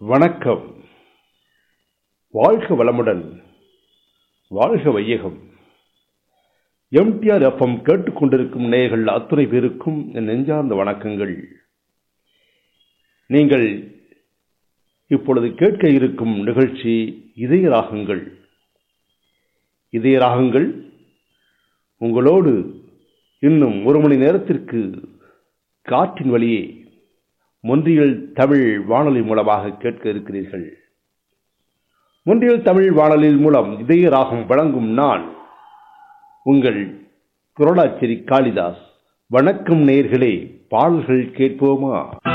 வணக்கம் வாழ்க வளமுடன் வாழ்க வையகம் எம்டிஆர் எஃப்எம் கேட்டுக்கொண்டிருக்கும் நேயர்கள் அத்துணை பேருக்கும் என் நெஞ்சார்ந்த வணக்கங்கள் நீங்கள் இப்பொழுது கேட்க இருக்கும் நிகழ்ச்சி இதய ராகங்கள் இதய ராகங்கள் உங்களோடு இன்னும் ஒரு மணி நேரத்திற்கு காற்றின் வழியே மொன்றியல் தமிழ் வானொலி மூலமாக கேட்க இருக்கிறீர்கள் மொன்றியல் தமிழ் வானொலியில் மூலம் இதய ராகம் வழங்கும் நான் உங்கள் குரலாச்சேரி காளிதாஸ் வணக்கம் நேர்களே பாடல்கள் கேட்போமா